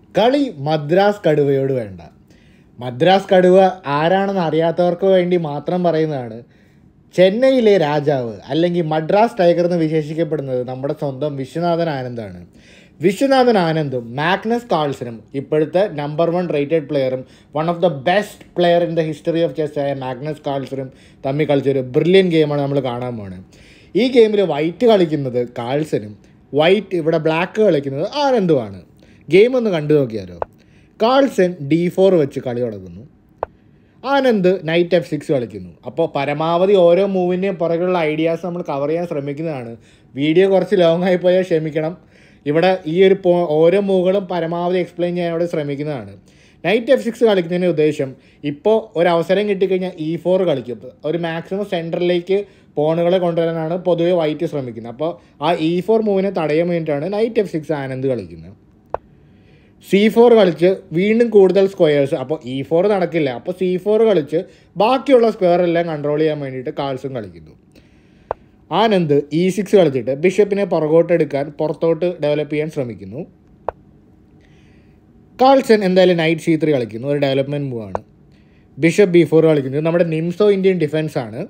കളി മദ്രാസ് കടുവയോട് വേണ്ട മദ്രാസ് കടുവ ആരാണെന്ന് അറിയാത്തവർക്ക് വേണ്ടി മാത്രം പറയുന്നതാണ് ചെന്നൈയിലെ രാജാവ് അല്ലെങ്കിൽ മദ്രാസ് ടൈഗർ എന്ന് വിശേഷിക്കപ്പെടുന്നത് നമ്മുടെ സ്വന്തം വിശ്വനാഥൻ ആനന്ദാണ് വിശ്വനാഥൻ ആനന്ദും മാഗ്നസ് കാൾസനും ഇപ്പോഴത്തെ നമ്പർ വൺ റേറ്റഡ് പ്ലെയറും one of the best player in the history of chess ആയ മാഗ്നസ് കാൾസനും തമ്മിൽ കളിച്ചൊരു ബ്രില്യൻ ഗെയിമാണ് നമ്മൾ കാണാൻ പോകുന്നത് ഈ ഗെയിമിൽ വൈറ്റ് കളിക്കുന്നത് കാൾസനും വൈറ്റ് ഇവിടെ ബ്ലാക്ക് കളിക്കുന്നത് ആനന്ദുമാണ് ഗെയിം ഒന്ന് കണ്ടു നോക്കിയാലോ കാൾസൻ ഡി ഫോർ വെച്ച് കളി തുടങ്ങുന്നു ആനന്ദ് നൈറ്റ് എഫ് സിക്സ് കളിക്കുന്നു അപ്പോൾ പരമാവധി ഓരോ മൂവിൻ്റെയും പുറകുള്ള ഐഡിയാസ് നമ്മൾ കവർ ചെയ്യാൻ ശ്രമിക്കുന്നതാണ് വീഡിയോ കുറച്ച് ലോങ് ആയി പോയാൽ ക്ഷമിക്കണം ഇവിടെ ഈ ഒരു പോ ഓരോ മൂവുകളും പരമാവധി എക്സ്പ്ലെയിൻ ചെയ്യാൻ ഇവിടെ ശ്രമിക്കുന്നതാണ് നൈറ്റ് എഫ് സിക്സ് കളിക്കുന്നതിൻ്റെ ഉദ്ദേശം ഇപ്പോൾ ഒരു അവസരം കിട്ടിക്കഴിഞ്ഞാൽ ഇ ഫോർ കളിക്കും ഒരു മാക്സിമം സെൻറ്ററിലേക്ക് പോണുകളെ കൊണ്ടുവരാനാണ് പൊതുവെ വൈറ്റ് ശ്രമിക്കുന്നത് അപ്പോൾ ആ ഇ ഫോർ മൂവിനെ തടയാൻ വേണ്ടിയിട്ടാണ് നൈറ്റ് എഫ് സിക്സ് ആനന്ദ് കളിക്കുന്നത് സി ഫോർ കളിച്ച് വീണ്ടും കൂടുതൽ സ്ക്വയേഴ്സ് അപ്പോൾ ഇ ഫോർ നടക്കില്ല അപ്പോൾ സി ഫോർ കളിച്ച് ബാക്കിയുള്ള സ്ക്വയർ എല്ലാം കൺട്രോൾ ചെയ്യാൻ വേണ്ടിയിട്ട് കാൾസും കളിക്കുന്നു ആനന്ദ് ഇ സിക്സ് കളിച്ചിട്ട് ബിഷപ്പിനെ പുറകോട്ട് എടുക്കാൻ പുറത്തോട്ട് ഡെവലപ്പ് ചെയ്യാൻ ശ്രമിക്കുന്നു കാൾസൺ എന്തായാലും നൈറ്റ് സി ത്രീ കളിക്കുന്നു ഒരു ഡെവലപ്മെൻറ്റ് മൂവാണ് ബിഷപ്പ് ബി ഫോർ കളിക്കുന്നത് നമ്മുടെ നിംസോ ഇന്ത്യൻ ഡിഫൻസ് ആണ്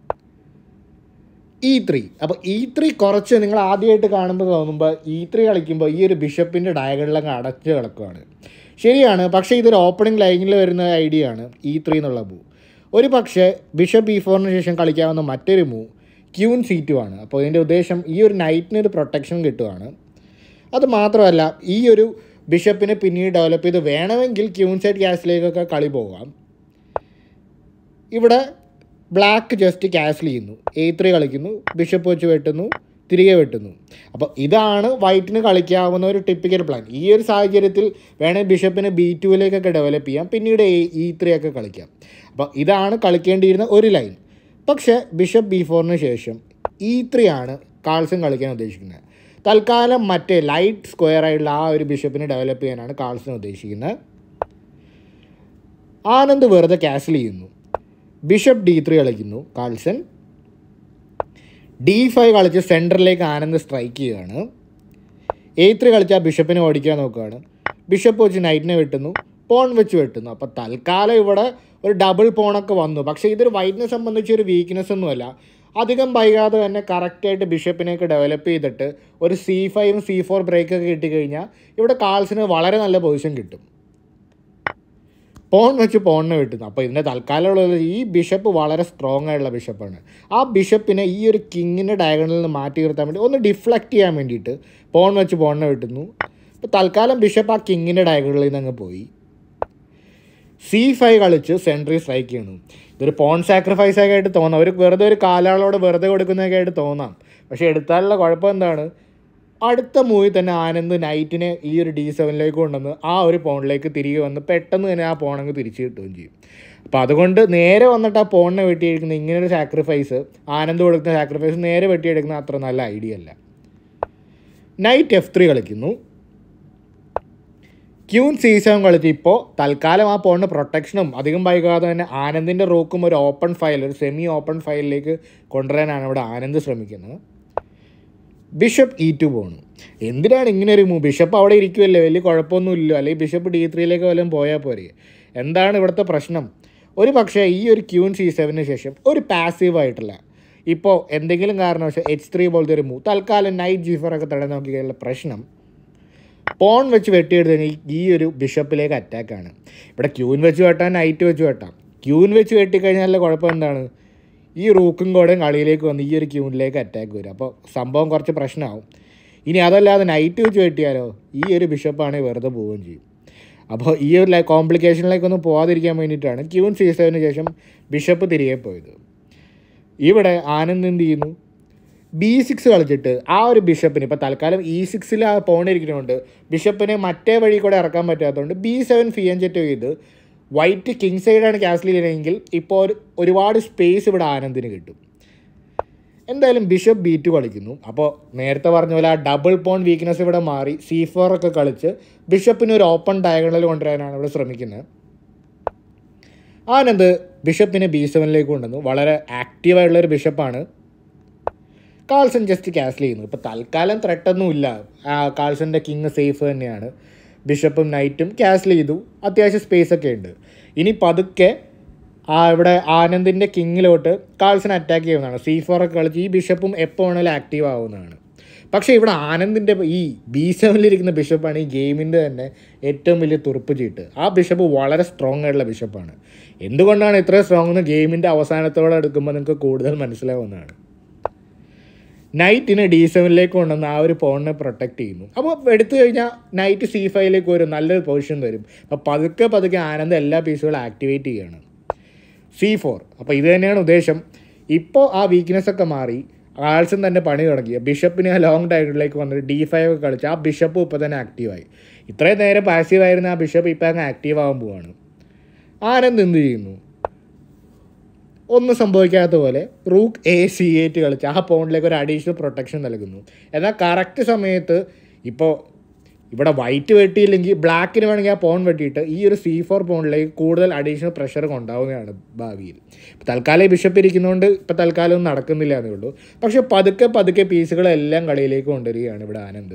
ഇ ത്രീ അപ്പോൾ ഇ ത്രീ കുറച്ച് നിങ്ങൾ ആദ്യമായിട്ട് കാണുമ്പോൾ തോന്നുമ്പോൾ ഇ ത്രീ കളിക്കുമ്പോൾ ഈ ഒരു ബിഷപ്പിൻ്റെ ഡയകളിലങ്ങ് അടച്ച് കിടക്കുകയാണ് ശരിയാണ് പക്ഷേ ഇതൊരു ഓപ്പണിംഗ് ലൈനിൽ വരുന്ന ഐഡിയ ആണ് ഇ ത്രീ എന്നുള്ള മൂവ് ഒരു പക്ഷേ ബിഷപ്പ് ഇ ഫോറിന് ശേഷം കളിക്കാവുന്ന മറ്റൊരു മൂവ് ക്യൂൻ സി ടു ആണ് അപ്പോൾ ഇതിൻ്റെ ഉദ്ദേശം ഈ ഒരു നൈറ്റിന് ഒരു പ്രൊട്ടക്ഷൻ കിട്ടുവാണ് അത് മാത്രമല്ല ഈ ഒരു ബിഷപ്പിനെ പിന്നീട് ഡെവലപ്പ് ചെയ്ത് വേണമെങ്കിൽ ക്യൂൻ സൈഡ് ക്യാസിലേക്കൊക്കെ കളി പോകാം ഇവിടെ ബ്ലാക്ക് ജസ്റ്റ് ക്യാൻസൽ ചെയ്യുന്നു എ ത്രീ കളിക്കുന്നു ബിഷപ്പ് വെച്ച് വെട്ടുന്നു തിരികെ വെട്ടുന്നു അപ്പോൾ ഇതാണ് വൈറ്റിന് കളിക്കാവുന്ന ഒരു ടിപ്പിക്കൽ പ്ലാൻ ഈ ഒരു സാഹചര്യത്തിൽ വേണമെങ്കിൽ ബിഷപ്പിന് ബി ടുവിലേക്കൊക്കെ ഡെവലപ്പ് ചെയ്യാം പിന്നീട് എ ഇ ത്രീ ഒക്കെ കളിക്കാം അപ്പോൾ ഇതാണ് കളിക്കേണ്ടിയിരുന്ന ഒരു ലൈൻ പക്ഷേ ബിഷപ്പ് ബി ഫോറിന് ശേഷം ഇ ത്രീ ആണ് കാൾസൺ കളിക്കാൻ ഉദ്ദേശിക്കുന്നത് തൽക്കാലം മറ്റേ ലൈറ്റ് സ്ക്വയർ ആയിട്ടുള്ള ആ ഒരു ബിഷപ്പിനെ ഡെവലപ്പ് ചെയ്യാനാണ് കാൾസൺ ഉദ്ദേശിക്കുന്നത് ആനന്ദ് വെറുതെ ക്യാൻസൽ ചെയ്യുന്നു ബിഷപ്പ് ഡി ത്രീ കളിക്കുന്നു കാൾസൺ ഡി ഫൈവ് കളിച്ച് സെൻറ്ററിലേക്ക് ആനന്ദ് സ്ട്രൈക്ക് ചെയ്യുകയാണ് എ ത്രീ കളിച്ച് ആ ബിഷപ്പിനെ ഓടിക്കാൻ നോക്കുകയാണ് ബിഷപ്പ് വെച്ച് നൈറ്റിനെ വെട്ടുന്നു പോൺ വെച്ച് വെട്ടുന്നു അപ്പോൾ തൽക്കാലം ഇവിടെ ഒരു ഡബിൾ പോണൊക്കെ വന്നു പക്ഷേ ഇതൊരു വൈറ്റിനെ സംബന്ധിച്ച് ഒരു വീക്ക്നെസ് ഒന്നുമല്ല അധികം വൈകാതെ തന്നെ കറക്റ്റായിട്ട് ബിഷപ്പിനെയൊക്കെ ഡെവലപ്പ് ചെയ്തിട്ട് ഒരു സി ഫൈവും സി ഫോർ ബ്രേക്കൊക്കെ കിട്ടിക്കഴിഞ്ഞാൽ ഇവിടെ കാൾസിന് വളരെ നല്ല പൊസിഷൻ കിട്ടും പോൺ വെച്ച് പോണിനെ വെട്ടുന്നു അപ്പോൾ ഇതിൻ്റെ തൽക്കാലമുള്ളത് ഈ ബിഷപ്പ് വളരെ സ്ട്രോങ് ആയിട്ടുള്ള ബിഷപ്പാണ് ആ ബിഷപ്പിനെ ഈ ഒരു കിങ്ങിൻ്റെ ഡയഗണലിൽ നിന്ന് മാറ്റി നിർത്താൻ വേണ്ടി ഒന്ന് ഡിഫ്ലക്റ്റ് ചെയ്യാൻ വേണ്ടിയിട്ട് പോൺ വെച്ച് പോണിനെ വെട്ടുന്നു അപ്പോൾ തൽക്കാലം ബിഷപ്പ് ആ കിങ്ങിൻ്റെ ഡയഗണലിൽ നിന്ന് അങ്ങ് പോയി സി ഫൈവ് കളിച്ച് സെൻട്രി സ്ട്രൈക്ക് ചെയ്യുന്നു ഇതൊരു പോൺ സാക്രിഫൈസ് ഒക്കെ ആയിട്ട് തോന്നാം ഒരു വെറുതെ ഒരു കാലാളോട് വെറുതെ കൊടുക്കുന്നതൊക്കെ ആയിട്ട് തോന്നാം പക്ഷേ എടുത്താലുള്ള കുഴപ്പം എന്താണ് അടുത്ത മൂവിൽ തന്നെ ആനന്ദ് നൈറ്റിനെ ഈ ഒരു ഡി സെവനിലേക്ക് കൊണ്ടുവന്ന് ആ ഒരു പോണിലേക്ക് തിരികെ വന്ന് പെട്ടെന്ന് തന്നെ ആ പോണങ്ങ് തിരിച്ചു കിട്ടുകയും ചെയ്യും അപ്പോൾ അതുകൊണ്ട് നേരെ വന്നിട്ട് ആ പോണിനെ വെട്ടിയെടുക്കുന്ന ഇങ്ങനെ ഒരു സാക്രിഫൈസ് ആനന്ദ് കൊടുക്കുന്ന സാക്രിഫൈസ് നേരെ വെട്ടിയെടുക്കുന്ന അത്ര നല്ല ഐഡിയ അല്ല നൈറ്റ് എഫ് ത്രീ കളിക്കുന്നു ക്യൂൻ സി സെവൻ കളിച്ച് ഇപ്പോൾ തൽക്കാലം ആ പോണിന് പ്രൊട്ടക്ഷനും അധികം വൈകാതെ തന്നെ ആനന്ദിൻ്റെ റോക്കും ഒരു ഓപ്പൺ ഫയൽ ഒരു സെമി ഓപ്പൺ ഫയലിലേക്ക് കൊണ്ടുവരാനാണ് ഇവിടെ ആനന്ദ് ശ്രമിക്കുന്നത് ബിഷപ്പ് ഇ ടു പോണു എന്തിനാണ് ഇങ്ങനെ ഒരു മൂവ് ബിഷപ്പ് അവിടെ ഇരിക്കുമല്ലേ വലിയ കുഴപ്പമൊന്നുമില്ല അല്ലെങ്കിൽ ബിഷപ്പ് ഡി ത്രീയിലേക്ക് വല്ലതും പോയാൽ പോരെ എന്താണ് ഇവിടുത്തെ പ്രശ്നം ഒരു പക്ഷേ ഈ ഒരു ക്യൂൻ സി സെവന് ശേഷം ഒരു പാസീവ് ആയിട്ടുള്ള ഇപ്പോൾ എന്തെങ്കിലും കാരണവശാൽ എച്ച് ത്രീ പോലത്തെ ഒരു മൂവ് തൽക്കാലം നൈറ്റ് ജി ഫോർ ഒക്കെ തടയാൻ നോക്കിയുള്ള പ്രശ്നം പോൺ വെച്ച് വെട്ടിയെടുത്ത് കഴിഞ്ഞാൽ ഈ ഒരു ബിഷപ്പിലേക്ക് അറ്റാക്കാണ് ഇവിടെ ക്യൂൻ വെച്ച് വെട്ടാൻ നൈറ്റ് വെച്ച് വെട്ടാം ക്യൂൻ വെച്ച് വെട്ടിക്കഴിഞ്ഞാൽ കുഴപ്പം എന്താണ് ഈ റൂക്കും കൂടെയും കളിയിലേക്ക് വന്ന് ഈ ഒരു ക്യൂനിലേക്ക് അറ്റാക്ക് വരും അപ്പോൾ സംഭവം കുറച്ച് പ്രശ്നമാവും ഇനി അതല്ലാതെ നൈറ്റ് വെച്ച് വെട്ടിയാലോ ഈ ഒരു ബിഷപ്പാണെങ്കിൽ വെറുതെ പോവുകയും ചെയ്യും അപ്പോൾ ഈ ഒരു കോംപ്ലിക്കേഷനിലേക്കൊന്നും പോകാതിരിക്കാൻ വേണ്ടിയിട്ടാണ് ക്യൂൻ സി സെവന് ശേഷം ബിഷപ്പ് തിരികെ പോയത് ഇവിടെ ആനന്ദ് എന്ത് ചെയ്യുന്നു ബി സിക്സ് കളിച്ചിട്ട് ആ ഒരു ബിഷപ്പിന് ഇപ്പോൾ തൽക്കാലം ഇ സിക്സിൽ ആ പോണിരിക്കുന്നതുകൊണ്ട് ബിഷപ്പിനെ മറ്റേ വഴി കൂടെ ഇറക്കാൻ പറ്റാത്തതുകൊണ്ട് ബി സെവൻ ഫിയൻജെറ്റ് ചെയ്ത് വൈറ്റ് കിങ് സൈഡാണ് ക്യാൻസൽ ചെയ്യുന്നതെങ്കിൽ ഇപ്പോൾ ഒരു ഒരുപാട് സ്പേസ് ഇവിടെ ആനന്ദിന് കിട്ടും എന്തായാലും ബിഷപ്പ് ബി ടു കളിക്കുന്നു അപ്പോൾ നേരത്തെ പറഞ്ഞ പോലെ ആ ഡബിൾ പോൺ വീക്ക്നെസ് ഇവിടെ മാറി സി ഫോർ ഒക്കെ കളിച്ച് ബിഷപ്പിന് ഒരു ഓപ്പൺ ഡയഗണൽ കൊണ്ടുവരാനാണ് ഇവിടെ ശ്രമിക്കുന്നത് ആനന്ദ് ബിഷപ്പിനെ ബി സെവനിലേക്ക് കൊണ്ടുവന്നു വളരെ ആക്റ്റീവായിട്ടുള്ളൊരു ബിഷപ്പാണ് കാൾസൺ ജസ്റ്റ് ക്യാൻസൽ ചെയ്യുന്നു ഇപ്പോൾ തൽക്കാലം ത്രെട്ടൊന്നും ഇല്ല കാൾസൻ്റെ കിങ് സേഫ് തന്നെയാണ് ബിഷപ്പും നൈറ്റും ക്യാൻസൽ ചെയ്തു അത്യാവശ്യം സ്പേസ് ഒക്കെ ഉണ്ട് ഇനി പതുക്കെ ആ ഇവിടെ ആനന്ദിൻ്റെ കിങ്ങിലോട്ട് കാൾസൺ അറ്റാക്ക് ചെയ്യുന്നതാണ് സി ഫോർ ഒക്കെ കളിച്ച് ഈ ബിഷപ്പും എപ്പോൾ വേണമെങ്കിലും ആക്റ്റീവ് ആവുന്നതാണ് പക്ഷേ ഇവിടെ ആനന്ദിൻ്റെ ഈ ബി സെവനിലിരിക്കുന്ന ബിഷപ്പാണ് ഈ ഗെയിമിൻ്റെ തന്നെ ഏറ്റവും വലിയ തുറുപ്പ് ചീട്ട് ആ ബിഷപ്പ് വളരെ സ്ട്രോങ് ആയിട്ടുള്ള ബിഷപ്പാണ് എന്തുകൊണ്ടാണ് ഇത്രയും സ്ട്രോങ് എന്ന് ഗെയിമിൻ്റെ അവസാനത്തോടെ എടുക്കുമ്പോൾ നിങ്ങൾക്ക് കൂടുതൽ മനസ്സിലാവുന്നതാണ് നൈറ്റിനെ ഡി സെവനിലേക്ക് കൊണ്ടുവന്ന് ആ ഒരു പോണിനെ പ്രൊട്ടക്റ്റ് ചെയ്യുന്നു അപ്പോൾ എടുത്തു കഴിഞ്ഞാൽ നൈറ്റ് സി ഫൈവിലേക്ക് വരും നല്ലൊരു പൊസിഷൻ തരും അപ്പോൾ പതുക്കെ പതുക്കെ ആനന്ദ് എല്ലാ പീസുകളും ആക്ടിവേറ്റ് ചെയ്യുകയാണ് സി ഫോർ അപ്പോൾ ഇത് തന്നെയാണ് ഉദ്ദേശം ഇപ്പോൾ ആ വീക്ക്നെസ് ഒക്കെ മാറി ആൾസൺ തന്നെ പണി തുടങ്ങി ബിഷപ്പിന് ആ ലോങ് ഡയഗണിലേക്ക് വന്നിട്ട് ഡി ഫൈവ് ഒക്കെ കളിച്ച് ആ ബിഷപ്പും ഇപ്പോൾ തന്നെ ആക്റ്റീവായി ഇത്രയും നേരം പാസീവ് ആയിരുന്ന ആ ബിഷപ്പ് ഇപ്പോൾ അങ്ങ് ആക്റ്റീവ് ആകാൻ പോവാണ് ആനന്ദ് എന്ത് ചെയ്യുന്നു ഒന്നും സംഭവിക്കാത്ത പോലെ റൂക്ക് എ സി എയ്റ്റ് കളിച്ച് ആ പോണ്ടിലേക്ക് ഒരു അഡീഷണൽ പ്രൊട്ടക്ഷൻ നൽകുന്നു എന്നാൽ കറക്റ്റ് സമയത്ത് ഇപ്പോൾ ഇവിടെ വൈറ്റ് വെട്ടിയില്ലെങ്കിൽ ബ്ലാക്കിന് വേണമെങ്കിൽ ആ പോൺ വെട്ടിയിട്ട് ഈ ഒരു സി ഫോർ പോണിലേക്ക് കൂടുതൽ അഡീഷണൽ പ്രഷർ കൊണ്ടാവുന്നതാണ് ഭാവിയിൽ ഇപ്പോൾ തൽക്കാലം ഈ ബിഷപ്പ് ഇരിക്കുന്നതുകൊണ്ട് ഇപ്പോൾ തൽക്കാലം ഒന്നും നടക്കുന്നില്ല എന്നേ ഉള്ളൂ പക്ഷേ പതുക്കെ പതുക്കെ പീസുകളെല്ലാം കളിയിലേക്ക് കൊണ്ടുവരികയാണ് ഇവിടെ ആനന്ദ്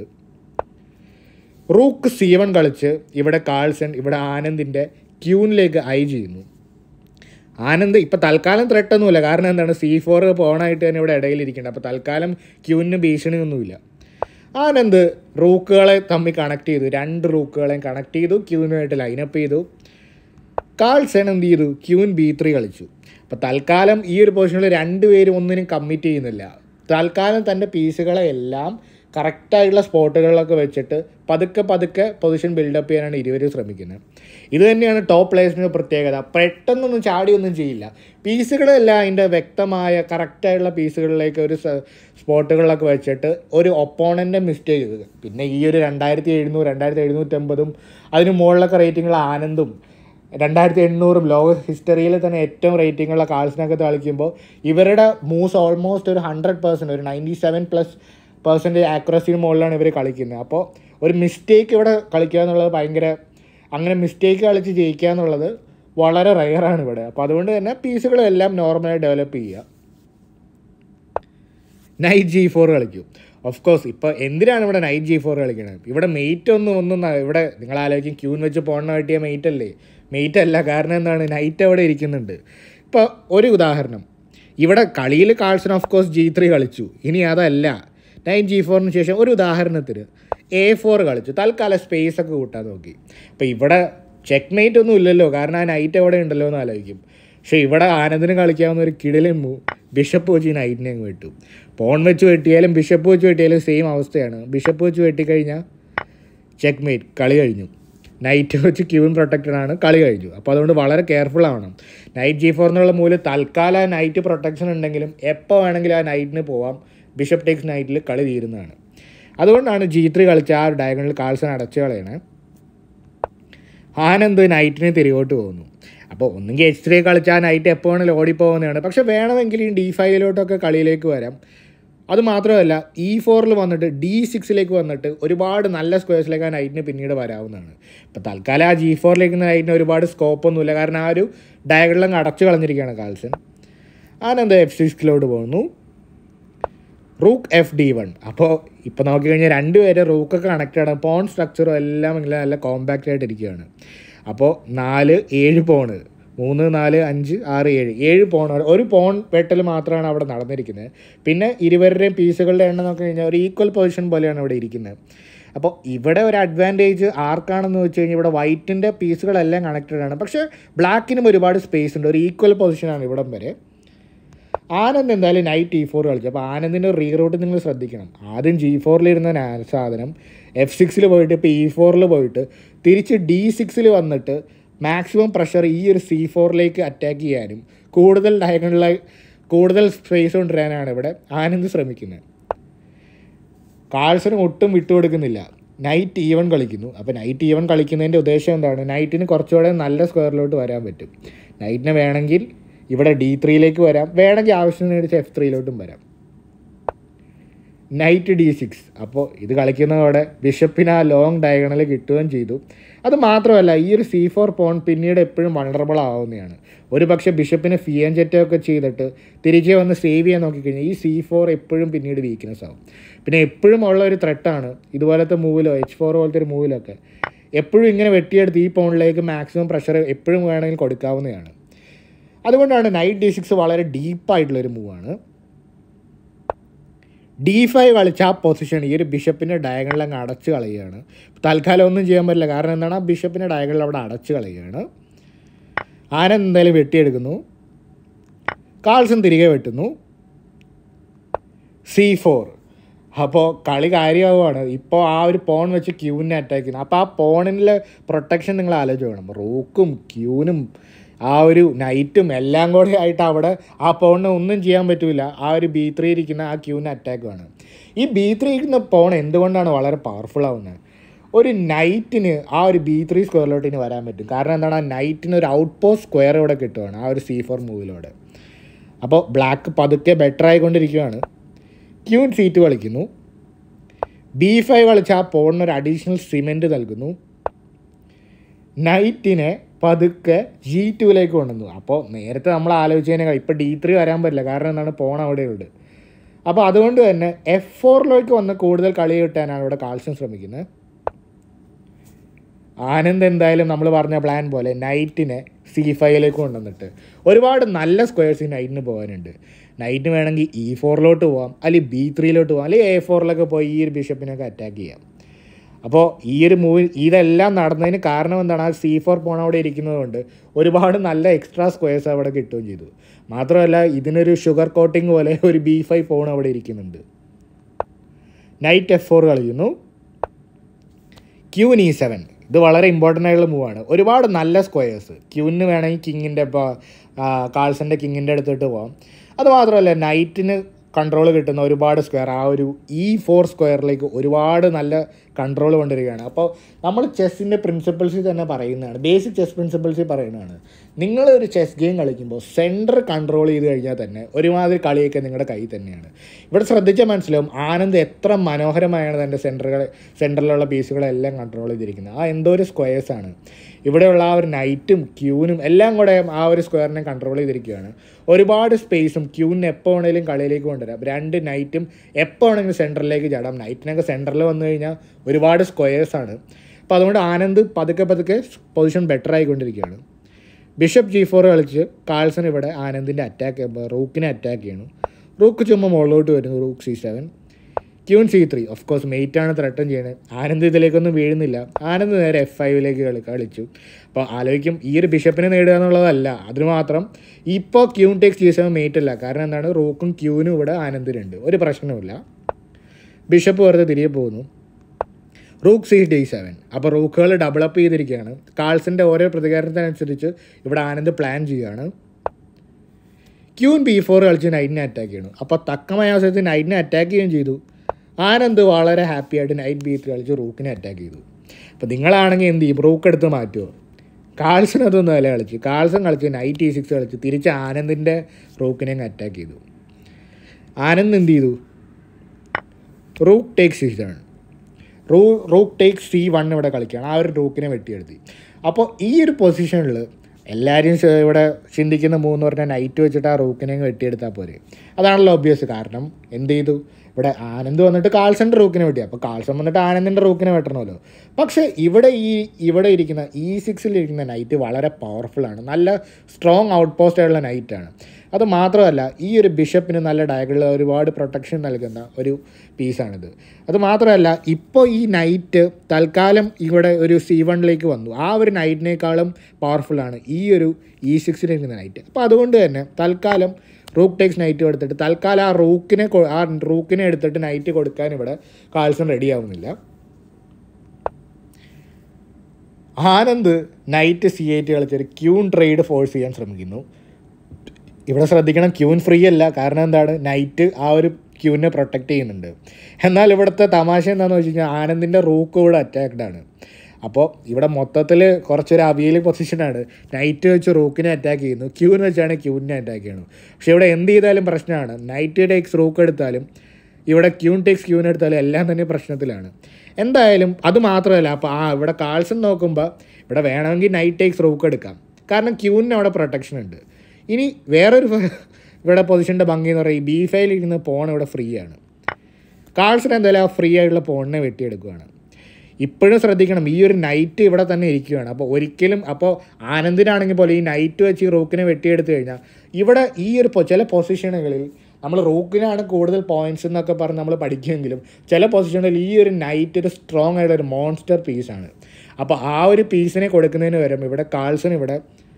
റൂക്ക് സി വൺ കളിച്ച് ഇവിടെ കാൾസൺ ഇവിടെ ആനന്ദിൻ്റെ ക്യൂനിലേക്ക് ഐ ചെയ്യുന്നു ആനന്ദ് ഇപ്പം തൽക്കാലം ത്രെട്ടൊന്നുമില്ല കാരണം എന്താണ് സി ഫോർ പോണായിട്ട് തന്നെ ഇവിടെ ഇടയിലിരിക്കുന്നുണ്ട് അപ്പോൾ തൽക്കാലം ക്യൂവിന് ഭീഷണിയൊന്നുമില്ല ആനന്ദ് റൂക്കുകളെ തമ്മിൽ കണക്ട് ചെയ്തു രണ്ട് റൂക്കുകളെയും കണക്ട് ചെയ്തു ക്യൂവിനുമായിട്ട് ലൈനപ്പ് ചെയ്തു കാൾസൺ എന്ത് ചെയ്തു ക്യൂൻ ബി ത്രീ കളിച്ചു അപ്പോൾ തൽക്കാലം ഈ ഒരു പൊസിഷനിൽ രണ്ടുപേരും ഒന്നിനും കമ്മിറ്റ് ചെയ്യുന്നില്ല തൽക്കാലം തൻ്റെ പീസുകളെ എല്ലാം കറക്റ്റായിട്ടുള്ള സ്പോട്ടുകളിലൊക്കെ വെച്ചിട്ട് പതുക്കെ പതുക്കെ പൊസിഷൻ ബിൽഡപ്പ് ചെയ്യാനാണ് ഇരുവരും ശ്രമിക്കുന്നത് ഇത് തന്നെയാണ് ടോപ്പ് പ്ലേയേഴ്സിൻ്റെ പ്രത്യേകത പെട്ടെന്നൊന്നും ചാടിയൊന്നും ചെയ്യില്ല പീസുകളെല്ലാം അതിൻ്റെ വ്യക്തമായ കറക്റ്റായിട്ടുള്ള പീസുകളിലേക്ക് ഒരു സ- സ്പോട്ടുകളിലൊക്കെ വെച്ചിട്ട് ഒരു ഒപ്പോണൻ്റെ മിസ്റ്റേക്ക് ചെയ്തത് പിന്നെ ഈ ഒരു രണ്ടായിരത്തി എഴുന്നൂറ് രണ്ടായിരത്തി എഴുന്നൂറ്റമ്പതും അതിന് മുകളിലൊക്കെ റേറ്റിംഗുള്ള ആനന്ദും രണ്ടായിരത്തി എണ്ണൂറും ലോക ഹിസ്റ്ററിയിൽ തന്നെ ഏറ്റവും റേറ്റിംഗ് ഉള്ള കാൾസിനൊക്കെ കളിക്കുമ്പോൾ ഇവരുടെ മൂവ്സ് ഓൾമോസ്റ്റ് ഒരു ഹൺഡ്രഡ് പേഴ്സൻറ്റ് ഒരു നയൻറ്റി സെവൻ പ്ലസ് പെർസെൻറ്റേജ് ആക്യുറസിന് മുകളിലാണ് ഇവർ കളിക്കുന്നത് അപ്പോൾ ഒരു മിസ്റ്റേക്ക് ഇവിടെ കളിക്കുക എന്നുള്ളത് ഭയങ്കര അങ്ങനെ മിസ്റ്റേക്ക് കളിച്ച് ജയിക്കുക എന്നുള്ളത് വളരെ റയറാണ് ഇവിടെ അപ്പോൾ അതുകൊണ്ട് തന്നെ പീസുകളെല്ലാം നോർമലായി ഡെവലപ്പ് ചെയ്യുക നൈറ്റ് ജി ഫോർ കളിക്കും ഓഫ് കോഴ്സ് ഇപ്പോൾ എന്തിനാണ് ഇവിടെ നൈറ്റ് ജി ഫോർ കളിക്കണത് ഇവിടെ മെയ്റ്റ് ഒന്നും ഒന്നും ന- ഇവിടെ നിങ്ങൾ ആലോചിക്കും ക്യൂൻ വെച്ച് പോണ കിട്ടിയ മെയ്റ്റ് അല്ലേ മെയ്റ്റ് അല്ല കാരണം എന്താണ് നൈറ്റ് അവിടെ ഇരിക്കുന്നുണ്ട് ഇപ്പോൾ ഒരു ഉദാഹരണം ഇവിടെ കളിയിൽ Carlsen of course G three കളിച്ചു ഇനി അതല്ല നൈൻ ജി ഫോറിന് ശേഷം ഒരു ഉദാഹരണത്തിന് എ ഫോർ കളിച്ചു തൽക്കാലം സ്പേസ് ഒക്കെ കൂട്ടാൻ നോക്കി അപ്പോൾ ഇവിടെ ചെക്ക് മെയ്റ്റ് ഒന്നും ഇല്ലല്ലോ കാരണം ആ നൈറ്റ് അവിടെ ഉണ്ടല്ലോ എന്ന് ആലോചിക്കും പക്ഷേ ഇവിടെ ആനന്ദിന് കളിക്കാവുന്ന ഒരു കിടിലൻ മൂവ് ബിഷപ്പ് വെച്ച് ഈ നൈറ്റിനെ അങ്ങ് വെട്ടു പോൺ വെച്ച് വെട്ടിയാലും ബിഷപ്പ് വെച്ച് വെട്ടിയാലും സെയിം അവസ്ഥയാണ് ബിഷപ്പ് വെച്ച് വെട്ടിക്കഴിഞ്ഞാൽ ചെക്ക് മേറ്റ് കളി കഴിഞ്ഞു നൈറ്റ് വെച്ച് ക്യൂൻ പ്രൊട്ടക്റ്റഡ് ആണ് കളി കഴിഞ്ഞു അപ്പോൾ അതുകൊണ്ട് വളരെ കെയർഫുൾ ആവണം നൈറ്റ് ജി ഫോർ എന്നുള്ള മൂലം തൽക്കാലം ആ നൈറ്റ് പ്രൊട്ടക്ഷൻ ഉണ്ടെങ്കിലും എപ്പോൾ വേണമെങ്കിലും ആ നൈറ്റിന് പോവാം ബിഷപ്പ് ടേക്സ് നൈറ്റിൽ കളി തീരുന്നതാണ് അതുകൊണ്ടാണ് ജി ത്രീ കളിച്ച ആ ഡയഗണിൽ കാൾസൺ അടച്ചു കളയണേ ആനന്ദ് നൈറ്റിന് തിരികോട്ട് പോകുന്നു അപ്പോൾ ഒന്നുകിൽ എച്ച് ത്രീ കളിച്ചാൽ നൈറ്റ് എപ്പോൾ വേണമെങ്കിലും ഓടിപ്പോകുന്നതാണ് പക്ഷെ വേണമെങ്കിൽ ഈ ഡി ഫൈവിലോട്ടൊക്കെ കളിയിലേക്ക് വരാം അത് മാത്രമല്ല ഇ ഫോറിൽ വന്നിട്ട് ഡി സിക്സിലേക്ക് വന്നിട്ട് ഒരുപാട് നല്ല സ്ക്വയർസിലേക്ക് ആ നൈറ്റിന് പിന്നീട് വരാവുന്നതാണ് ഇപ്പോൾ തൽക്കാലം ആ ജി ഫോറിലേക്ക് നൈറ്റിന് ഒരുപാട് സ്കോപ്പൊന്നുമില്ല കാരണം ആ ഒരു ഡയഗണിലങ്ങ് അടച്ചു കളഞ്ഞിരിക്കുകയാണ് കാൽസൺ ആനന്ദ് എഫ് സിക്സിലോട്ട് പോകുന്നു റൂക്ക് എഫ് ഡി വൺ അപ്പോൾ ഇപ്പോൾ നോക്കിക്കഴിഞ്ഞാൽ രണ്ടുപേരെ റൂക്കൊക്കെ കണക്റ്റഡ് ആണ് പോൺ സ്ട്രക്ചറും എല്ലാം ഇങ്ങനെ നല്ല കോമ്പാക്റ്റ് ആയിട്ട് ഇരിക്കുകയാണ് അപ്പോൾ നാല് ഏഴ് പോണ് മൂന്ന് നാല് അഞ്ച് ആറ് ഏഴ് ഏഴ് പോൺ ഒരു പോൺ വെട്ടൽ മാത്രമാണ് അവിടെ നടന്നിരിക്കുന്നത് പിന്നെ ഇരുവരുടെയും പീസുകളുടെ എണ്ണം നോക്കി കഴിഞ്ഞാൽ ഒരു ഈക്വൽ പൊസിഷൻ പോലെയാണ് ഇവിടെ ഇരിക്കുന്നത് അപ്പോൾ ഇവിടെ ഒരു അഡ്വാൻറ്റേജ് ആർക്കാണെന്ന് വെച്ച് കഴിഞ്ഞാൽ ഇവിടെ വൈറ്റിൻ്റെ പീസുകളെല്ലാം കണക്റ്റഡ് ആണ് പക്ഷേ ബ്ലാക്കിനും ഒരുപാട് സ്പേസ് ഉണ്ട് ഒരു ഈക്വൽ പൊസിഷനാണ് ഇവിടം വരെ ആനന്ദ് എന്തായാലും നൈറ്റ് ഇ ഫോർ കളിച്ചു അപ്പോൾ ആനന്ദിൻ്റെ റീറൂട്ട് നിങ്ങൾ ശ്രദ്ധിക്കണം ആദ്യം ജി ഫോറിലിരുന്ന നാ- സാധനം എഫ് സിക്സിൽ പോയിട്ട് ഇപ്പോൾ ഇ ഫോറിൽ പോയിട്ട് തിരിച്ച് ഡി സിക്സിൽ വന്നിട്ട് മാക്സിമം പ്രഷർ ഈ ഒരു സി ഫോറിലേക്ക് അറ്റാക്ക് ചെയ്യാനും കൂടുതൽ ഡയഗണലായി കൂടുതൽ സ്പേസ് കൊണ്ടുവരാനാണ് ഇവിടെ ആനന്ദ് ശ്രമിക്കുന്നത് കാൾസനും ഒട്ടും വിട്ടുകൊടുക്കുന്നില്ല നൈറ്റ് ഈവൻ കളിക്കുന്നു അപ്പോൾ നൈറ്റ് ഈവൻ കളിക്കുന്നതിൻ്റെ ഉദ്ദേശം എന്താണ് നൈറ്റിന് കുറച്ചുകൂടെ നല്ല സ്ക്വയറിലോട്ട് വരാൻ പറ്റും നൈറ്റിന് വേണമെങ്കിൽ ഇവിടെ ഡി ത്രീയിലേക്ക് വരാം വേണമെങ്കിൽ ആവശ്യം നേടിച്ച് എഫ് ത്രീയിലോട്ടും വരാം നൈറ്റ് ഡി സിക്സ് അപ്പോൾ ഇത് കളിക്കുന്നതോടെ ബിഷപ്പിന് ആ ലോങ് ഡയഗണൽ കിട്ടുകയും ചെയ്തു അത് മാത്രമല്ല ഈ ഒരു സി ഫോർ പോൺ പിന്നീട് എപ്പോഴും വണ്ടറബിൾ ആവുന്നതാണ് ഒരു പക്ഷേ ബിഷപ്പിന് ഫിയൻ ഒക്കെ ചെയ്തിട്ട് തിരികെ വന്ന് സേവ് ചെയ്യാൻ നോക്കിക്കഴിഞ്ഞാൽ ഈ സി ഫോർ എപ്പോഴും പിന്നീട് വീക്ക്നെസ് ആവും പിന്നെ എപ്പോഴും ഉള്ള ഒരു ത്രെട്ടാണ് ഇതുപോലത്തെ മൂവിലോ എച്ച് ഫോർ പോലത്തെ ഒരു മൂവിലൊക്കെ എപ്പോഴും ഇങ്ങനെ വെട്ടിയെടുത്ത് ഈ പോണിലേക്ക് മാക്സിമം പ്രഷർ എപ്പോഴും വേണമെങ്കിൽ കൊടുക്കാവുന്നതാണ് അതുകൊണ്ടാണ് നൈറ്റ് ഡി സിക്സ് വളരെ ഡീപ്പായിട്ടുള്ളൊരു മൂവാണ് ഡി ഫൈവ് കളിച്ച ആ പൊസിഷൻ ഈ ഒരു ബിഷപ്പിൻ്റെ ഡയഗണിൽ അങ്ങ് അടച്ച് കളയുകയാണ് തൽക്കാലം ഒന്നും ചെയ്യാൻ പറ്റില്ല കാരണം എന്താണ് ആ ബിഷപ്പിൻ്റെ ഡയഗണിൽ അവിടെ അടച്ച് കളയുകയാണ് ആനന്ദ് എന്തായാലും വെട്ടിയെടുക്കുന്നു കാൾസൺ തിരികെ വെട്ടുന്നു സി ഫോർ അപ്പോൾ കളി കാര്യമാവുകയാണ് ഇപ്പോൾ ആ ഒരു പോൺ വെച്ച് ക്യൂവിനെ അറ്റാക്ക് ചെയ്യുന്നു അപ്പോൾ ആ പോണിലെ പ്രൊട്ടക്ഷൻ നിങ്ങൾ ആലോചിച്ച് വേണം റൂക്കും ക്യൂനും ആ ഒരു നൈറ്റും എല്ലാം കൂടെ ആയിട്ട് അവിടെ ആ പോണിന് ഒന്നും ചെയ്യാൻ പറ്റില്ല ആ ഒരു ബി ത്രീ ഇരിക്കുന്ന ആ ക്യൂവിന് അറ്റാക്ക് വേണം ഈ ബി ത്രീ ഇരിക്കുന്ന പോൺ എന്തുകൊണ്ടാണ് വളരെ പവർഫുൾ ആവുന്നത് ഒരു നൈറ്റിന് ആ ഒരു ബി ത്രീ സ്ക്വയറിലോട്ട് ഇനി വരാൻ പറ്റും കാരണം എന്താണ് ആ നൈറ്റിന് ഒരു ഔട്ട് പോസ്റ്റ് സ്ക്വയർ ഇവിടെ കിട്ടുകയാണ് ആ ഒരു സി ഫോർ മൂവിലൂടെ അപ്പോൾ ബ്ലാക്ക് പതുക്കെ ബെറ്റർ ആയിക്കൊണ്ടിരിക്കുകയാണ് ക്യൂൻ സീറ്റ് കളിക്കുന്നു ബി ഫൈവ് കളിച്ച് ആ പോണിന് ഒരു അഡീഷണൽ സിമെൻറ്റ് നൽകുന്നു നൈറ്റിനെ പതുക്കെ ജി ടുവിലേക്ക് കൊണ്ടുവന്നു അപ്പോൾ നേരത്തെ നമ്മൾ ആലോചിച്ചതിനെ ഇപ്പോൾ ഡി ത്രീ വരാൻ പറ്റില്ല കാരണം എന്താണ് പോൺ അവിടെയുണ്ട് അപ്പോൾ അതുകൊണ്ട് തന്നെ എഫ് ഫോറിലേക്ക് വന്ന് കൂടുതൽ കളി കിട്ടാനാണ് ഇവിടെ കാൽസ്യം ശ്രമിക്കുന്നത് ആനന്ദ് എന്തായാലും നമ്മൾ പറഞ്ഞ പ്ലാൻ പോലെ നൈറ്റിനെ സി ഫൈവിലേക്ക് കൊണ്ടുവന്നിട്ട് ഒരുപാട് നല്ല സ്ക്വയർസ് ഈ നൈറ്റിന് പോകാനുണ്ട് നൈറ്റിന് വേണമെങ്കിൽ ഇ ഫോറിലോട്ട് പോവാം അല്ലെങ്കിൽ ബി ത്രീയിലോട്ട് പോവാം അല്ലെങ്കിൽ എ ഫോറിലൊക്കെ പോയി ഈ ഒരു ബിഷപ്പിനൊക്കെ അറ്റാക്ക് ചെയ്യാം അപ്പോൾ ഈ ഒരു മൂവി ഇതെല്ലാം നടന്നതിന് കാരണം എന്താണ് ആ സി ഫോർ പോൺ അവിടെ ഇരിക്കുന്നത് കൊണ്ട് ഒരുപാട് നല്ല എക്സ്ട്രാ സ്ക്വയർസ് അവിടെ കിട്ടുകയും ചെയ്തു മാത്രമല്ല ഇതിനൊരു ഷുഗർ കോട്ടിംഗ് പോലെ ഒരു ബി ഫൈവ് പോൺ അവിടെ ഇരിക്കുന്നുണ്ട് നൈറ്റ് എഫ് ഫോർ കളിക്കുന്നു ക്യൂൻ ഇ സെവൻ ഇത് വളരെ ഇമ്പോർട്ടൻ്റ് ആയിട്ടുള്ള മൂവാണ് ഒരുപാട് നല്ല സ്ക്വയേഴ്സ് ക്യൂവിന് വേണമെങ്കിൽ കിങ്ങിൻ്റെ ഇപ്പോൾ കാൾസൻ്റെ കിങ്ങിൻ്റെ അടുത്തിട്ട് പോകാം അത് മാത്രമല്ല നൈറ്റിന് കൺട്രോൾ കിട്ടുന്ന ഒരുപാട് സ്ക്വയർ ആ ഒരു ഇ ഫോർ സ്ക്വയറിലേക്ക് ഒരുപാട് നല്ല കൺട്രോൾ കൊണ്ടുവരികയാണ് അപ്പോൾ നമ്മൾ ചെസ്സിൻ്റെ പ്രിൻസിപ്പിൾസിൽ തന്നെ പറയുന്നതാണ് ബേസിക് ചെസ് പ്രിൻസിപ്പിൾസിൽ പറയുന്നതാണ് നിങ്ങളൊരു ചെസ് ഗെയിം കളിക്കുമ്പോൾ സെൻറ്റർ കൺട്രോൾ ചെയ്ത് കഴിഞ്ഞാൽ തന്നെ ഒരുമാതിരി കളിയൊക്കെ നിങ്ങളുടെ കയ്യിൽ തന്നെയാണ് ഇവിടെ ശ്രദ്ധിച്ചാൽ മനസ്സിലാവും ആനന്ദ് എത്ര മനോഹരമായാണ് തൻ്റെ സെൻറ്ററുകളെ സെൻറ്ററിലുള്ള പീസുകളെല്ലാം കൺട്രോൾ ചെയ്തിരിക്കുന്നത് ആ എന്തോ ഒരു സ്ക്വയേഴ്സാണ് ഇവിടെയുള്ള ആ ഒരു നൈറ്റും ക്യൂനും എല്ലാം കൂടെ ആ ഒരു സ്ക്വയറിനെ കൺട്രോൾ ചെയ്തിരിക്കുകയാണ് ഒരുപാട് സ്പേസും ക്യൂവിന് എപ്പോൾ വേണമെങ്കിലും കളിയിലേക്ക് കൊണ്ടുവരാം രണ്ട് നൈറ്റും എപ്പോൾ വേണമെങ്കിലും സെൻറ്ററിലേക്ക് ചാടാം നൈറ്റിനൊക്കെ സെൻറ്ററിൽ വന്നു കഴിഞ്ഞാൽ ഒരുപാട് സ്ക്വയേഴ്സാണ് അപ്പോൾ അതുകൊണ്ട് ആനന്ദ് പതുക്കെ പതുക്കെ പൊസിഷൻ ബെറ്റർ ആയിക്കൊണ്ടിരിക്കുകയാണ് ബിഷപ്പ് ജി ഫോർ കളിച്ച് കാൾസൺ ഇവിടെ ആനന്ദിൻ്റെ അറ്റാക്ക് റൂക്കിനെ അറ്റാക്ക് ചെയ്യണം റൂക്ക് ചുമ്മാ മുകളിലോട്ട് വരുന്നു rook C seven queen C three of course mate ആണ് ത്രട്ടൺ ചെയ്യുന്നത് ആനന്ദ് ഇതിലേക്കൊന്നും വീഴുന്നില്ല ആനന്ദ് നേരെ എഫ് ഫൈവിലേക്ക് കളി കളിച്ചു അപ്പോൾ ആലോചിക്കും ഈ ഒരു ബിഷപ്പിനെ നേടുക എന്നുള്ളതല്ല അതിന് മാത്രം ഇപ്പോൾ queen takes G seven mate അല്ല കാരണം എന്താണ് റൂക്കും ക്യൂനും ഇവിടെ ആനന്ദിനുണ്ട് ഒരു പ്രശ്നവുമില്ല ബിഷപ്പ് വെറുതെ തിരികെ പോകുന്നു റൂക്ക് സി ഡി സെവൻ അപ്പോൾ റൂക്കുകൾ ഡബിൾ അപ്പ് ചെയ്തിരിക്കുകയാണ് കാൾസിൻ്റെ ഓരോ പ്രതികരണത്തിനനുസരിച്ച് ഇവിടെ ആനന്ദ് പ്ലാൻ ചെയ്യുകയാണ് ക്യൂൻ ബി ഫോർ കളിച്ച് നൈറ്റിനെ അറ്റാക്ക് ചെയ്യണം അപ്പോൾ തക്കമായ അവസരത്തിൽ നൈറ്റിനെ അറ്റാക്ക് ചെയ്യുകയും ചെയ്തു ആനന്ദ് വളരെ ഹാപ്പി ആയിട്ട് നൈറ്റ് ബി ത്രീ കളിച്ച് റൂക്കിനെ അറ്റാക്ക് ചെയ്തു അപ്പോൾ നിങ്ങളാണെങ്കിൽ എന്ത് ചെയ്യും റൂക്ക് എടുത്ത് മാറ്റുമോ കാൾസൺ അതൊന്നും അല്ല കളിച്ചു കാൾസൺ കളിച്ച് നൈറ്റ് ഇ സിക്സ് കളിച്ച് തിരിച്ച് ആനന്ദിൻ്റെ റൂക്കിനെ അങ്ങ് അറ്റാക്ക് ചെയ്തു ആനന്ദ് എന്ത് ചെയ്തു റൂക്ക് ടേക്ക് സി സെവൻ റൂ റൂക്ക് ടേക്ക് സി വൺ ഇവിടെ കളിക്കുകയാണ് ആ ഒരു റൂക്കിനെ വെട്ടിയെടുത്തി അപ്പോൾ ഈ ഒരു പൊസിഷനിൽ എല്ലാവരും ചെ- ഇവിടെ ചിന്തിക്കുന്ന മൂന്ന് പറഞ്ഞാൽ നൈറ്റ് വെച്ചിട്ട് ആ റൂക്കിനെ അങ്ങ് വെട്ടിയെടുത്താൽ പോരെ അതാണല്ലോ ഒബ്വിയസ് കാരണം എന്ത് ചെയ്തു ഇവിടെ ആനന്ദ് വന്നിട്ട് കാൾസൻ്റെ റൂക്കിനെ വെട്ടി അപ്പോൾ കാൾസൺ വന്നിട്ട് ആനന്ദിൻ്റെ റൂക്കിനെ വെട്ടണമല്ലോ പക്ഷേ ഇവിടെ ഈ ഇവിടെ ഇരിക്കുന്ന ഈ സിക്സിലിരിക്കുന്ന നൈറ്റ് വളരെ പവർഫുള്ളാണ് നല്ല സ്ട്രോങ് ഔട്ട് പോസ്റ്റ് ആയിട്ടുള്ള നൈറ്റാണ് അത് മാത്രമല്ല ഈ ഒരു ബിഷപ്പിന് നല്ല ഡയഗിളിൽ ഒരുപാട് പ്രൊട്ടക്ഷൻ നൽകുന്ന ഒരു പീസാണിത് അത് മാത്രമല്ല ഇപ്പോൾ ഈ നൈറ്റ് തൽക്കാലം ഇവിടെ ഒരു സി വണ്ണിലേക്ക് വന്നു ആ ഒരു നൈറ്റിനേക്കാളും പവർഫുള്ളാണ് ഈ ഒരു ഇ സിക്സിലിരിക്കുന്ന നൈറ്റ് അപ്പോൾ അതുകൊണ്ട് തന്നെ തൽക്കാലം റൂക്ക് ടേക്സ് നൈറ്റ് എടുത്തിട്ട് തൽക്കാലം ആ റൂക്കിനെ കൊ- ആ റൂക്കിനെ എടുത്തിട്ട് നൈറ്റ് കൊടുക്കാൻ ഇവിടെ കാൾസൺ റെഡി ആവുന്നില്ല ആനന്ദ് നൈറ്റ് സി എയ്റ്റ് കളിച്ചൊരു ക്യൂൺ ട്രേഡ് ഫോഴ്സ് ചെയ്യാൻ ശ്രമിക്കുന്നു ഇവിടെ ശ്രദ്ധിക്കണം ക്യൂൻ ഫ്രീ അല്ല കാരണം എന്താണ് നൈറ്റ് ആ ഒരു ക്യൂവിനെ പ്രൊട്ടക്റ്റ് ചെയ്യുന്നുണ്ട് എന്നാൽ ഇവിടുത്തെ തമാശ എന്താണെന്ന് വെച്ച് കഴിഞ്ഞാൽ ആനന്ദിൻ്റെ റൂക്ക് കൂടെ അറ്റാക്ഡ് ആണ് അപ്പോൾ ഇവിടെ മൊത്തത്തിൽ കുറച്ചൊരു അവിയൽ പൊസിഷനാണ് നൈറ്റ് വെച്ച് റൂക്കിനെ അറ്റാക്ക് ചെയ്യുന്നു ക്യൂവിന് വെച്ചാണ് ക്യൂവിനെ അറ്റാക്ക് ചെയ്യണം പക്ഷേ ഇവിടെ എന്ത് ചെയ്താലും പ്രശ്നമാണ് നൈറ്റ് ടേക്സ് റൂക്ക് എടുത്താലും ഇവിടെ ക്യൂൺ ടേക്സ് ക്യൂൻ എടുത്താലും എല്ലാം തന്നെ പ്രശ്നത്തിലാണ് എന്തായാലും അത് മാത്രമല്ല അപ്പോൾ ആ ഇവിടെ കാൾസൺ നോക്കുമ്പോൾ ഇവിടെ വേണമെങ്കിൽ നൈറ്റ് ടേക്സ് റൂക്ക് എടുക്കാം കാരണം ക്യൂവിന് അവിടെ പ്രൊട്ടക്ഷൻ ഉണ്ട് ഇനി വേറൊരു ഫ- ഇവിടെ പൊസിഷൻ്റെ ഭംഗി എന്ന് പറയുന്നത് ബി ഫൈൽ ഇരുന്ന പോൺ ഇവിടെ ഫ്രീ ആണ് കാൾസൺ എന്തായാലും ആ ഫ്രീ ആയിട്ടുള്ള പോണിനെ വെട്ടിയെടുക്കുകയാണ് ഇപ്പോഴും ശ്രദ്ധിക്കണം ഈ ഒരു നൈറ്റ് ഇവിടെ തന്നെ ഇരിക്കുകയാണ് അപ്പോൾ ഒരിക്കലും അപ്പോൾ ആനന്ദിനാണെങ്കിൽ പോലെ ഈ നൈറ്റ് വെച്ച് ഈ റൂക്കിനെ വെട്ടിയെടുത്ത് കഴിഞ്ഞാൽ ഇവിടെ ഈ ഒരു പൊ- ചില പൊസിഷനുകളിൽ നമ്മൾ റൂക്കിനാണ് കൂടുതൽ പോയിന്റ്സ് എന്നൊക്കെ പറഞ്ഞ് നമ്മൾ പഠിക്കുമെങ്കിലും ചില പൊസിഷനിൽ ഈ ഒരു നൈറ്റ് ഒരു സ്ട്രോങ് ആയിട്ടുള്ള ഒരു മോൺസ്റ്റർ പീസാണ് അപ്പോൾ ആ ഒരു പീസിനെ കൊടുക്കുന്നതിന് വരും ഇവിടെ കാൾസൺ ഇവിടെ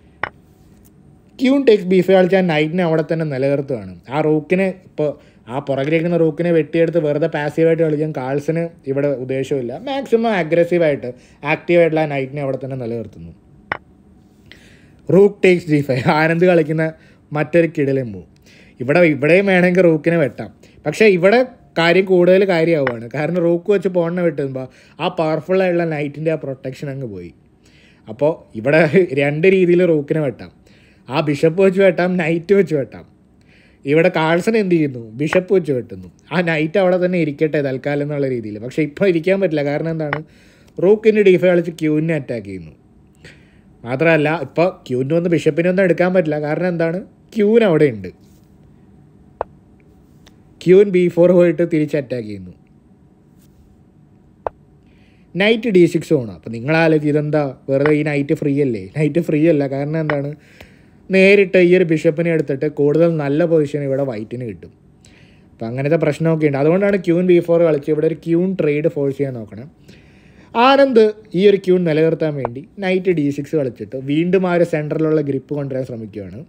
ക്യൂൺ ടേക്സ് ബീഫ് കളിച്ചാൽ നൈറ്റിനെ അവിടെ തന്നെ നിലനിർത്തുകയാണ് ആ റൂക്കിനെ ഇപ്പോൾ ആ പുറകിലിരിക്കുന്ന റൂക്കിനെ വെട്ടിയെടുത്ത് വെറുതെ പാസീവായിട്ട് കളിക്കാൻ കാൾസിന് ഇവിടെ ഉദ്ദേശമില്ല മാക്സിമം അഗ്രസീവായിട്ട് ആക്റ്റീവായിട്ടുള്ള ആ നൈറ്റിനെ അവിടെ തന്നെ നിലനിർത്തുന്നു rook takes G five Anand കളിക്കുന്ന മറ്റൊരു കിടലും മൂവ് ഇവിടെ ഇവിടെയും വേണമെങ്കിൽ റൂക്കിനെ വെട്ടാം പക്ഷേ ഇവിടെ കാര്യം കൂടുതൽ കാര്യമാവുകയാണ് കാരണം റൂക്ക് വെച്ച് പോണിനെ വെട്ടുമ്പോൾ ആ പവർഫുൾ ആയിട്ടുള്ള നൈറ്റിൻ്റെ ആ പ്രൊട്ടക്ഷൻ അങ്ങ് പോയി അപ്പോൾ ഇവിടെ രണ്ട് രീതിയിൽ റൂക്കിനെ വെട്ടാം ആ ബിഷപ്പ് വെച്ച് വെട്ടാം നൈറ്റ് വെച്ച് വെട്ടാം ഇവിടെ കാൾസൺ എന്ത് ചെയ്യുന്നു ബിഷപ്പ് വെച്ച് വെട്ടുന്നു ആ നൈറ്റ് അവിടെ തന്നെ ഇരിക്കട്ടെ തൽക്കാലം എന്നുള്ള രീതിയിൽ പക്ഷേ ഇപ്പോൾ ഇരിക്കാൻ പറ്റില്ല കാരണം എന്താണ് റൂക്കിൻ്റെ ഡിഫൈ കളിച്ച് ക്യൂവിനെ അറ്റാക്ക് ചെയ്യുന്നു മാത്രമല്ല ഇപ്പോൾ ക്യൂവിന് വന്ന് ബിഷപ്പിനെ ഒന്നും എടുക്കാൻ പറ്റില്ല കാരണം എന്താണ് ക്യൂവിന് അവിടെ ഉണ്ട് ക്യൂൻ ബി ഫോർ പോയിട്ട് തിരിച്ച് അറ്റാക്ക് ചെയ്യുന്നു നൈറ്റ് ഡി സിക്സ് ആണ് അപ്പോൾ നിങ്ങൾ ആലോചിച്ച് ഇതെന്താ വെറുതെ ഈ നൈറ്റ് ഫ്രീ അല്ലേ നൈറ്റ് ഫ്രീ അല്ല കാരണം എന്താണ് നേരിട്ട് ഈ ഒരു ബിഷപ്പിനെ എടുത്തിട്ട് കൂടുതൽ നല്ല പൊസിഷൻ ഇവിടെ വൈറ്റിന് കിട്ടും അപ്പം അങ്ങനത്തെ പ്രശ്നമൊക്കെ ഉണ്ട് അതുകൊണ്ടാണ് ക്യൂൻ ബി ഫോർ കളിച്ച് ഇവിടെ ഒരു ക്യൂൻ ട്രേഡ് ഫോഴ്സ് ചെയ്യാൻ നോക്കണം ആനന്ദ് ഈ ഒരു ക്യൂൺ നിലനിർത്താൻ വേണ്ടി നൈറ്റ് ഡി സിക്സ് കളിച്ചിട്ട് വീണ്ടും ആ ഒരു സെൻറ്ററിലുള്ള ഗ്രിപ്പ് കൊണ്ടുവരാൻ ശ്രമിക്കുകയാണ്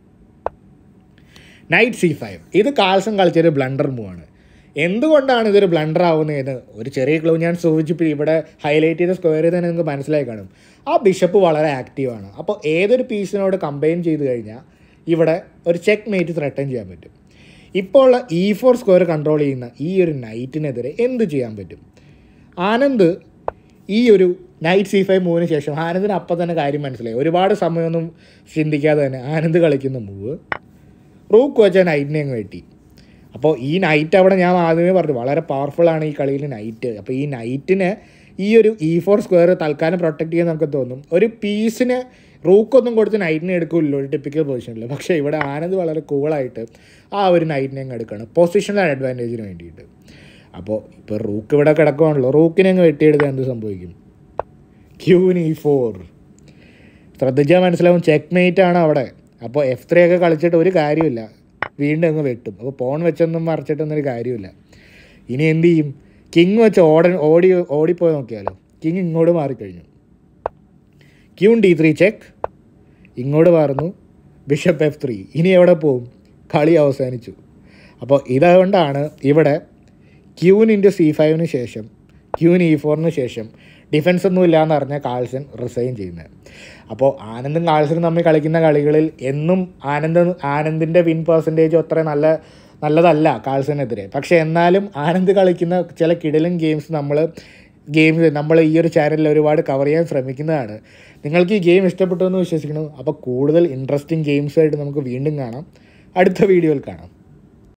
നൈറ്റ് സി ഫൈവ് ഇത് കാൾസൺ കളിച്ചൊരു ബ്ലണ്ടർ മൂവാണ് എന്തുകൊണ്ടാണ് ഇതൊരു ബ്ലണ്ടർ ആവുന്നതെന്ന് ഒരു ചെറിയ ക്ലൂ ഞാൻ സൂചിപ്പിച്ച് ഇവിടെ ഹൈലൈറ്റ് ചെയ്ത സ്ക്വയറിൽ തന്നെ നിങ്ങൾക്ക് മനസ്സിലായി കാണും ആ ബിഷപ്പ് വളരെ ആക്റ്റീവാണ് അപ്പോൾ ഏതൊരു പീസിനോട് കമ്പൈൻ ചെയ്ത് കഴിഞ്ഞാൽ ഇവിടെ ഒരു ചെക്ക് മേറ്റ് ത്രെട്ടൻ ചെയ്യാൻ പറ്റും ഇപ്പോൾ ഉള്ള ഇ ഫോർ സ്ക്വയർ കൺട്രോൾ ചെയ്യുന്ന ഈ ഒരു നൈറ്റിനെതിരെ എന്ത് ചെയ്യാൻ പറ്റും ആനന്ദ് ഈ ഒരു നൈറ്റ് സി ഫൈവ് മൂവിന് ശേഷം ആനന്ദിന് അപ്പം തന്നെ കാര്യം മനസ്സിലായി ഒരുപാട് സമയമൊന്നും ചിന്തിക്കാതെ തന്നെ ആനന്ദ് കളിക്കുന്ന മൂവ് റൂക്ക് വെച്ച നൈറ്റിനെ അങ്ങ് വെട്ടി അപ്പോൾ ഈ നൈറ്റ് അവിടെ ഞാൻ ആദ്യമേ പറഞ്ഞു വളരെ പവർഫുൾ ആണ് ഈ കളിയിൽ നൈറ്റ് അപ്പോൾ ഈ നൈറ്റിനെ ഈ ഒരു ഇ ഫോർ സ്ക്വയർ തൽക്കാലം പ്രൊട്ടക്ട് ചെയ്യാൻ നമുക്ക് തോന്നും ഒരു പീസിന് റൂക്കൊന്നും കൊടുത്ത് നൈറ്റിനെ എടുക്കില്ലല്ലോ ഒരു ടിപ്പിക്കൽ പൊസിഷനിൽ പക്ഷേ ഇവിടെ ആനന്ദ് വളരെ കൂളായിട്ട് ആ ഒരു നൈറ്റിനെ അങ്ങ് എടുക്കുകയാണ് പൊസിഷണൽ അഡ്വാൻറ്റേജിന് വേണ്ടിയിട്ട് അപ്പോൾ ഇപ്പോൾ റൂക്ക് ഇവിടെ കിടക്കുകയാണല്ലോ റൂക്കിനെ അങ്ങ് വെട്ടിയെടുത്താൽ എന്ത് സംഭവിക്കും ക്യൂൻ ഇ ഫോർ ശ്രദ്ധിച്ചാൽ മനസ്സിലാവും ചെക്ക് മേറ്റ് ആണ് അവിടെ അപ്പോൾ എഫ് ത്രീ ഒക്കെ കളിച്ചിട്ട് ഒരു കാര്യമില്ല വീണ്ടും അങ്ങ് വെട്ടും അപ്പോൾ പോൺ വെച്ചൊന്നും മറിച്ചിട്ടൊന്നും ഒരു കാര്യമില്ല ഇനി എന്ത് ചെയ്യും കിങ് വെച്ച് ഓട ഓടി ഓടിപ്പോയി നോക്കിയാലോ കിങ് ഇങ്ങോട്ട് മാറിക്കഴിഞ്ഞു ക്യൂൺ ഡി ത്രീ ചെക്ക് ഇങ്ങോട്ട് മാറുന്നു ബിഷപ്പ് എഫ് ത്രീ ഇനി എവിടെ പോവും കളി അവസാനിച്ചു അപ്പോൾ ഇതുകൊണ്ടാണ് ഇവിടെ ക്യൂൻ ഇൻറ്റു സി ഫൈവിന് ശേഷം ക്യൂൻ ഇ ഫോറിന് ശേഷം ഡിഫൻസ് ഒന്നും ഇല്ലയെന്ന് പറഞ്ഞാൽ കാൾസൺ റിസൈൻ ചെയ്യുന്നത് അപ്പോൾ ആനന്ദും കാൾസനും തമ്മിൽ കളിക്കുന്ന കളികളിൽ എന്നും ആനന്ദ് ആനന്ദിൻ്റെ വിൻ പെർസെൻറ്റേജ് അത്ര നല്ല നല്ലതല്ല കാൾസനെതിരെ പക്ഷേ എന്നാലും ആനന്ദ് കളിക്കുന്ന ചില കിടലും ഗെയിംസ് നമ്മൾ ഗെയിം നമ്മൾ ഈ ഒരു ചാനലിൽ ഒരുപാട് കവർ ചെയ്യാൻ ശ്രമിക്കുന്നതാണ് നിങ്ങൾക്ക് ഈ ഗെയിം ഇഷ്ടപ്പെട്ടു എന്ന് വിശ്വസിക്കുന്നു അപ്പോൾ കൂടുതൽ ഇൻട്രസ്റ്റിംഗ് ഗെയിംസായിട്ട് നമുക്ക് വീണ്ടും കാണാം അടുത്ത വീഡിയോയിൽ കാണാം